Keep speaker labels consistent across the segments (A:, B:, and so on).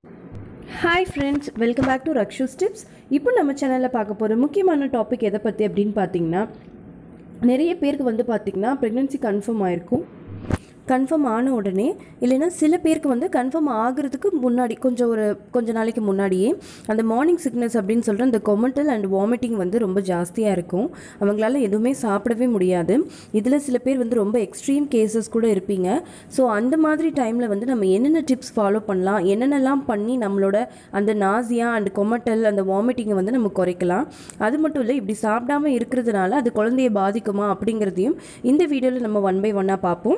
A: hi friends welcome back to Rakshu's tips இப்போ நம்ம சேனலில் பார்க்க போகிற முக்கியமான டாபிக் எதை பற்றி அப்படின்னு பார்த்தீங்கன்னா நிறைய பேருக்கு வந்து பார்த்திங்கன்னா ப்ரெக்னென்சி கன்ஃபார்ம் ஆயிருக்கும் கன்ஃபார்ம் ஆன உடனே இல்லைன்னா சில பேருக்கு வந்து கன்ஃபார்ம் ஆகிறதுக்கு முன்னாடி கொஞ்சம் ஒரு கொஞ்ச நாளைக்கு முன்னாடியே அந்த மார்னிங் சிக்னஸ் அப்படின்னு சொல்கிற அந்த கொமெண்டல் அண்ட் வாமிட்டிங் வந்து ரொம்ப ஜாஸ்தியாக இருக்கும் அவங்களால எதுவுமே சாப்பிடவே முடியாது இதில் சில பேர் வந்து ரொம்ப எக்ஸ்ட்ரீம் கேசஸ் கூட இருப்பீங்க ஸோ அந்த மாதிரி டைமில் வந்து நம்ம என்னென்ன டிப்ஸ் ஃபாலோ பண்ணலாம் என்னென்னலாம் பண்ணி நம்மளோட அந்த நாசியா அண்ட் கொமட்டல் அந்த வாமிட்டிங்கை வந்து நம்ம குறைக்கலாம் அது மட்டும் இல்லை இப்படி சாப்பிடாம இருக்கிறதுனால அது குழந்தைய பாதிக்குமா அப்படிங்கிறதையும் இந்த வீடியோவில் நம்ம ஒன் பை ஒன்னாக பார்ப்போம்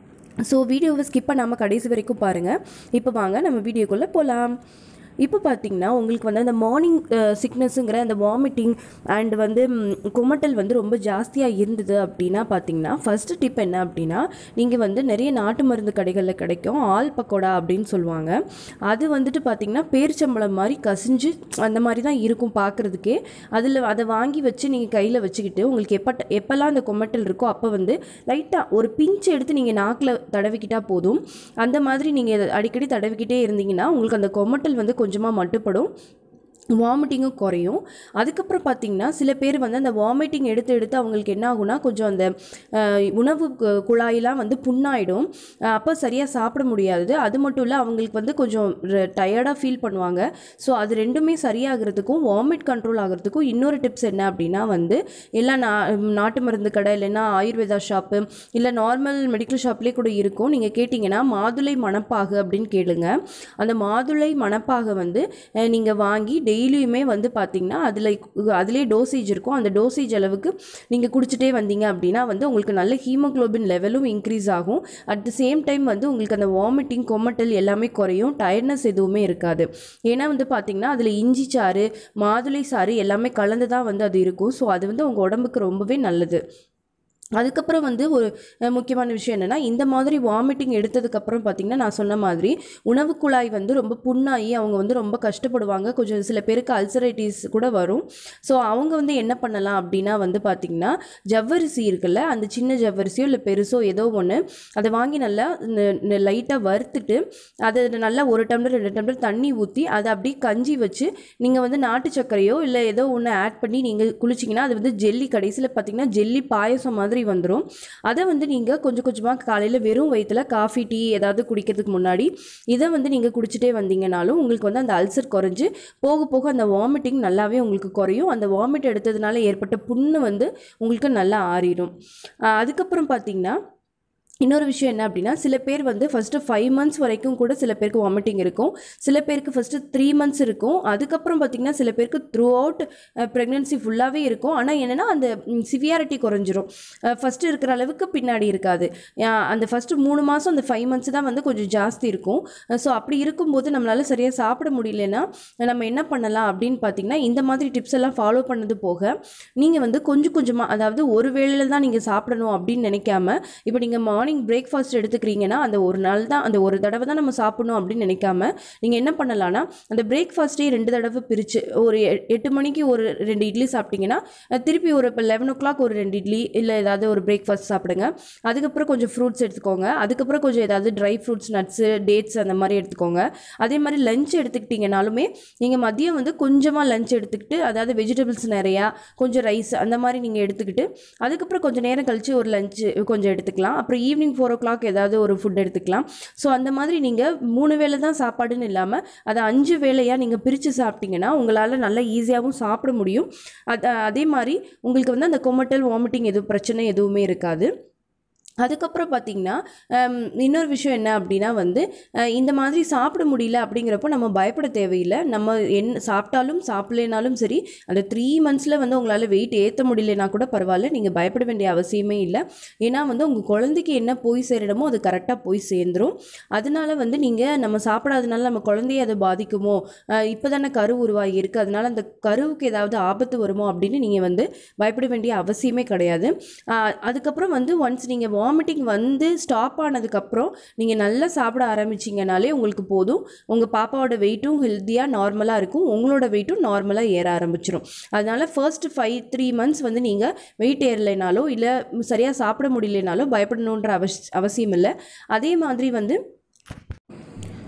A: ஸோ வீடியோவை ஸ்கிப் பண்ணாமல் கடைசி வரைக்கும் பாருங்கள் இப்போ வாங்க நம்ம வீடியோக்குள்ளே போகலாம் இப்போ பார்த்தீங்கன்னா உங்களுக்கு வந்து அந்த மார்னிங் சிக்னஸ்ஸுங்கிற அந்த வாமிட்டிங் அண்ட் வந்து ம், குமட்டல் வந்து ரொம்ப ஜாஸ்தியாக இருந்தது அப்படின்னா பார்த்தீங்கன்னா ஃபஸ்ட்டு டிப் என்ன அப்படின்னா நீங்கள் வந்து நிறைய நாட்டு மருந்து கடைகளில் கிடைக்கும் ஆல் பக்கோடா அப்படின்னு சொல்லுவாங்க அது வந்துட்டு பார்த்தீங்கன்னா பேரிச்சம்பழம் மாதிரி கசிஞ்சு அந்த மாதிரி தான் இருக்கும் பார்க்குறதுக்கே அதில் அதை வாங்கி வச்சு நீங்கள் கையில் வச்சுக்கிட்டு உங்களுக்கு எப்போ எப்போல்லாம் அந்த கொமட்டல் இருக்கோ அப்போ வந்து லைட்டாக ஒரு பிஞ்ச் எடுத்து நீங்கள் நாக்கில் தடவிக்கிட்டா போதும் அந்த மாதிரி நீங்கள் அடிக்கடி தடவிக்கிட்டே இருந்தீங்கன்னா உங்களுக்கு அந்த கொமட்டல் வந்து கொஞ்சமாக மட்டுப்படும் வாமிட்டிங்கும் குறையும் அதுக்கப்புறம் பார்த்தீங்கன்னா சில பேர் வந்து அந்த வாமிட்டிங் எடுத்து எடுத்து அவங்களுக்கு என்ன ஆகும்னா கொஞ்சம் அந்த அஹ், உணவு கு- குழாயெல்லாம் வந்து புண்ணாயிடும் அஹ், அப்போ சரியாக சாப்பிட முடியாது அது மட்டும் இல்லை அவங்களுக்கு வந்து கொஞ்சம் டயர்டாக ஃபீல் பண்ணுவாங்க ஸோ அது ரெண்டுமே சரியாகிறதுக்கும் வாமிட் கண்ட்ரோல் ஆகிறதுக்கும் இன்னொரு டிப்ஸ் என்ன அப்படின்னா வந்து எல்லா நா நாட்டு மருந்து கடை இல்லைன்னா ஆயுர்வேதா ஷாப்பு இல்லை நார்மல் மெடிக்கல் ஷாப்லேயே கூட இருக்கும் நீங்கள் கேட்டிங்கன்னா மாதுளை மணப்பாகு அப்படின்னு கேளுங்க அந்த மாதுளை மணப்பாகை வந்து நீங்கள் வாங்கி டெய்லியுமே வந்து பார்த்தீங்கன்னா அதில் அதிலே டோசேஜ் இருக்கும் அந்த டோசேஜ் அளவுக்கு நீங்கள் குடிச்சிட்டே வந்தீங்க அப்படின்னா வந்து உங்களுக்கு நல்ல ஹீமோகுளோபின் லெவலும் இன்க்ரீஸ் ஆகும் அட் த சேம் டைம் வந்து உங்களுக்கு அந்த வாமிட்டிங் கொமட்டல் எல்லாமே குறையும் டயர்ட்னஸ் எதுவுமே இருக்காது ஏன்னா வந்து பார்த்தீங்கன்னா அதில் இஞ்சி சாறு மாதுளை சாறு எல்லாமே கலந்து தான் வந்து அது இருக்கும் ஸோ அது வந்து உங்கள் உடம்புக்கு ரொம்பவே நல்லது அதுக்கப்புறம் வந்து ஒரு அஹ், முக்கியமான விஷயம் என்னென்னா இந்த மாதிரி வாமிட்டிங் எடுத்ததுக்கப்புறம் பார்த்திங்கன்னா நான் சொன்ன மாதிரி உணவு குழாய் வந்து ரொம்ப புண்ணாகி அவங்க வந்து ரொம்ப கஷ்டப்படுவாங்க கொஞ்சம் சில பேருக்கு அல்சரைட்டிஸ் கூட வரும் ஸோ அவங்க வந்து என்ன பண்ணலாம் அப்படின்னா வந்து பார்த்திங்கன்னா ஜவ்வரிசி இருக்குல்ல அந்த சின்ன ஜவ்வரிசியோ இல்லை பெருசோ ஏதோ ஒன்று அதை வாங்கி நல்லா லைட்டாக வறுத்துட்டு அதை நல்லா ஒரு டம்ளர் ரெண்டு டம்ளர் தண்ணி ஊற்றி அதை அப்படியே கஞ்சி வச்சு நீங்கள் வந்து நாட்டு சர்க்கரையோ இல்லை ஏதோ ஒன்று ஆட் பண்ணி நீங்கள் குளிச்சிங்கன்னா அது வந்து ஜெல்லி கடைசியில் பார்த்தீங்கன்னா ஜெல்லி பாயசம் மாதிரி வந்துடும் அதை வந்து நீங்கள் கொஞ்சம் கொஞ்சமாக காலையில் வெறும் வயிற்றில் காஃபி டீ ஏதாவது குடிக்கிறதுக்கு முன்னாடி இதை வந்து நீங்கள் குடிச்சிட்டே வந்தீங்கனாலும் உங்களுக்கு வந்து அந்த அல்சர் குறைஞ்சு போக போக அந்த வாமிட்டிங் நல்லாவே உங்களுக்கு குறையும் அந்த வாமிட் எடுத்ததுனால ஏற்பட்ட புண்ணு வந்து உங்களுக்கு நல்லா ஆறிடும் ஆஹ் அதுக்கப்புறம் பார்த்தீங்கன்னா இன்னொரு விஷயம் என்ன அப்படின்னா சில பேர் வந்து ஃபஸ்ட்டு ஃபைவ் மந்த்ஸ் வரைக்கும் கூட சில பேருக்கு வாமிட்டிங் இருக்கும் சில பேருக்கு ஃபஸ்ட்டு த்ரீ மந்த்ஸ் இருக்கும் அதுக்கப்புறம் பார்த்திங்கன்னா சில பேருக்கு த்ரூ அவுட் ப்ரெக்னென்சி ஃபுல்லாகவே இருக்கும் ஆனால் என்னென்னா அந்த சிவியாரிட்டி குறைஞ்சிரும் ஃபஸ்ட்டு இருக்கிற அளவுக்கு பின்னாடி இருக்காது அஹ் அந்த ஃபஸ்ட்டு மூணு மாதம் அந்த ஃபைவ் மந்த்ஸ் தான் வந்து கொஞ்சம் ஜாஸ்தி இருக்கும் ஸோ அப்படி இருக்கும்போது நம்மளால் சரியாக சாப்பிட முடியலன்னா நம்ம என்ன பண்ணலாம் அப்படின்னு பார்த்தீங்கன்னா இந்த மாதிரி டிப்ஸ் எல்லாம் ஃபாலோ பண்ணது போக நீங்கள் வந்து கொஞ்சம் கொஞ்சமாக அதாவது ஒரு வேளையில் தான் நீங்கள் சாப்பிடணும் அப்படின்னு நினைக்காம இப்போ நீங்கள் மார்னிங் பிரேக்ஃபாஸ்ட் எடுத்துக்கிறீங்கன்னா அந்த ஒரு நாள் தான் அந்த ஒரு தடவை தான் நம்ம சாப்பிடணும் அப்படின்னு நினைக்காம நீங்கள் என்ன பண்ணலாம்னா அந்த பிரேக்ஃபாஸ்ட்டே ரெண்டு தடவை பிரித்து ஒரு எ- எட்டு மணிக்கு ஒரு ரெண்டு இட்லி சாப்பிட்டீங்கன்னா அஹ் திருப்பி ஒரு இப்போ லெவன் ஓ கிளாக் ஒரு ரெண்டு இட்லி இல்லை ஏதாவது ஒரு பிரேக்ஃபாஸ்ட் சாப்பிடுங்க அதுக்கப்புறம் கொஞ்சம் ஃப்ரூட்ஸ் எடுத்துக்கோங்க அதுக்கப்புறம் கொஞ்சம் ஏதாவது ட்ரை ஃப்ரூட்ஸ் நட்ஸு டேட்ஸ் அந்த மாதிரி எடுத்துக்கோங்க அதே மாதிரி லஞ்ச் எடுத்துக்கிட்டிங்கனாலுமே நீங்கள் மதியம் வந்து கொஞ்சமாக லஞ்ச் எடுத்துக்கிட்டு அதாவது வெஜிடபிள்ஸ் நிறையா கொஞ்சம் ரைஸ் அந்த மாதிரி நீங்கள் எடுத்துக்கிட்டு அதுக்கப்புறம் கொஞ்சம் நேரம் கழித்து ஒரு லஞ்சு கொஞ்சம் எடுத்துக்கலாம் அப்புறம் ஈவினிங் ஃபோர் ஓ கிளாக் ஏதாவது ஒரு ஃபுட் எடுத்துக்கலாம் ஸோ அந்த மாதிரி நீங்கள் மூணு வேளை தான் சாப்பாடுன்னு இல்லாமல் அதை அஞ்சு வேளையாக நீங்கள் பிரித்து சாப்பிட்டீங்கன்னா உங்களால் நல்லா ஈஸியாகவும் சாப்பிட முடியும் அது அதே மாதிரி உங்களுக்கு வந்து அந்த கொமட்டல் வாமிட்டிங் எதுவும் பிரச்சனை எதுவுமே இருக்காது அதுக்கப்புறம் பார்த்தீங்கன்னா ஹம், இன்னொரு விஷயம் என்ன அப்படின்னா வந்து அஹ், இந்த மாதிரி சாப்பிட முடியல அப்படிங்கிறப்போ நம்ம பயப்பட தேவையில்லை நம்ம என்ன சாப்பிட்டாலும் சாப்பிடலைனாலும் சரி அந்த த்ரீ மந்த்ஸில் வந்து உங்களால் வெயிட் ஏற்ற முடியலனா கூட பரவாயில்ல நீங்கள் பயப்பட வேண்டிய அவசியமே இல்லை ஏன்னா வந்து உங்கள் குழந்தைக்கு என்ன போய் சேரணுமோ அது கரெக்டாக போய் சேர்ந்துரும் அதனால வந்து நீங்கள் நம்ம சாப்பிடாதனால நம்ம குழந்தைய அதை பாதிக்குமோ இப்போ தானே கரு உருவாகி இருக்குது அதனால அந்த கருவுக்கு ஏதாவது ஆபத்து வருமோ அப்படின்னு நீங்கள் வந்து பயப்பட வேண்டிய அவசியமே கிடையாது ஆஹ் அதுக்கப்புறம் வந்து ஒன்ஸ் நீங்கள் வாமிட்டிங் வந்து ஸ்டாப் ஆனதுக்கப்புறம் நீங்கள் நல்லா சாப்பிட ஆரம்பிச்சிங்கனாலே உங்களுக்கு போதும் உங்கள் பாப்பாவோட வெயிட்டும் ஹெல்த்தியாக நார்மலாக இருக்கும் உங்களோட வெயிட்டும் நார்மலாக ஏற ஆரம்பிச்சிடும் அதனால ஃபர்ஸ்ட் ஃபைவ் த்ரீ மந்த்ஸ் வந்து நீங்கள் வெயிட் ஏறலைனாலோ இல்லை சரியாக சாப்பிட முடியலனாலோ பயப்படணுன்ற அவஸ் அவசியம் இல்லை அதே மாதிரி வந்து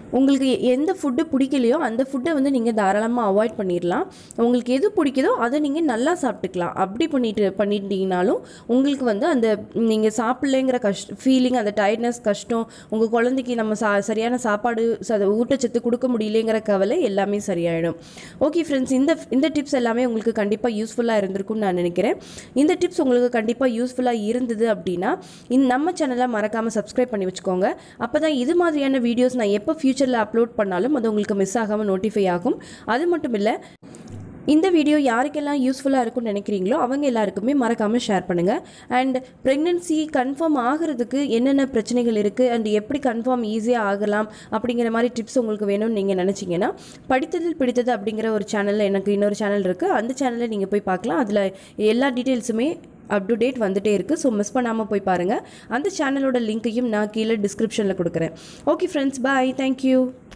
A: உங்களுக்கு எ- எந்த ஃபுட்டு பிடிக்கலையோ அந்த ஃபுட்டை வந்து நீங்கள் தாராளமாக அவாய்ட் பண்ணிடலாம் உங்களுக்கு எது பிடிக்குதோ அதை நீங்கள் நல்லா சாப்பிட்டுக்கலாம் அப்படி பண்ணிட்டு பண்ணிட்டீங்கனாலும் உங்களுக்கு வந்து அந்த நீங்கள் சாப்பிட்லேங்கிற கஷ்ட ஃபீலிங் அந்த டயர்ட்னஸ் கஷ்டம் உங்கள் குழந்தைக்கு நம்ம சா சரியான சாப்பாடு ச- ஊட்டச்சத்து கொடுக்க முடியலங்கிற கவலை எல்லாமே சரியாயிடும் ஓகே ஃப்ரெண்ட்ஸ் இந்த இந்த டிப்ஸ் எல்லாமே உங்களுக்கு கண்டிப்பாக யூஸ்ஃபுல்லாக இருந்திருக்கும்னு நான் நினைக்கிறேன் இந்த டிப்ஸ் உங்களுக்கு கண்டிப்பாக யூஸ்ஃபுல்லாக இருந்தது அப்படின்னா இந்த நம்ம சேனலை மறக்காமல் சப்ஸ்கிரைப் பண்ணி வச்சுக்கோங்க அப்போ தான் இது மாதிரியான வீடியோஸ் நான் எப்போ ஃப்யூச்சரில் அப்லோட் பண்ணாலும் அது உங்களுக்கு மிஸ் ஆகாமல் நோட்டிஃபை ஆகும் அது மட்டும் இல்லை இந்த வீடியோ யாருக்கெல்லாம் யூஸ்ஃபுல்லாக இருக்கும்னு நினைக்கிறீங்களோ அவங்க எல்லாருக்குமே மறக்காமல் ஷேர் பண்ணுங்கள் அண்ட் ப்ரெக்னென்சி கன்ஃபார்ம் ஆகிறதுக்கு என்னென்ன பிரச்சனைகள் இருக்குது அண்ட் எப்படி கன்ஃபார்ம் ஈஸியாக ஆகலாம் அப்படிங்கிற மாதிரி டிப்ஸ் உங்களுக்கு வேணும்னு நீங்கள் நினச்சிங்கன்னா படித்ததில் பிடித்தது அப்படிங்கிற ஒரு சேனலில் எனக்கு இன்னொரு சேனல் இருக்குது அந்த சேனலில் நீங்கள் போய் பார்க்கலாம் அதில் எல்லா டீட்டெயில்ஸுமே அப் டு டேட் வந்துட்டே இருக்குது ஸோ மிஸ் பண்ணாமல் போய் பாருங்கள் அந்த சேனலோட லிங்க்கையும் நான் கீழே டிஸ்கிரிப்ஷனில் கொடுக்குறேன் ஓகே ஃப்ரெண்ட்ஸ் பாய் தேங்க்யூ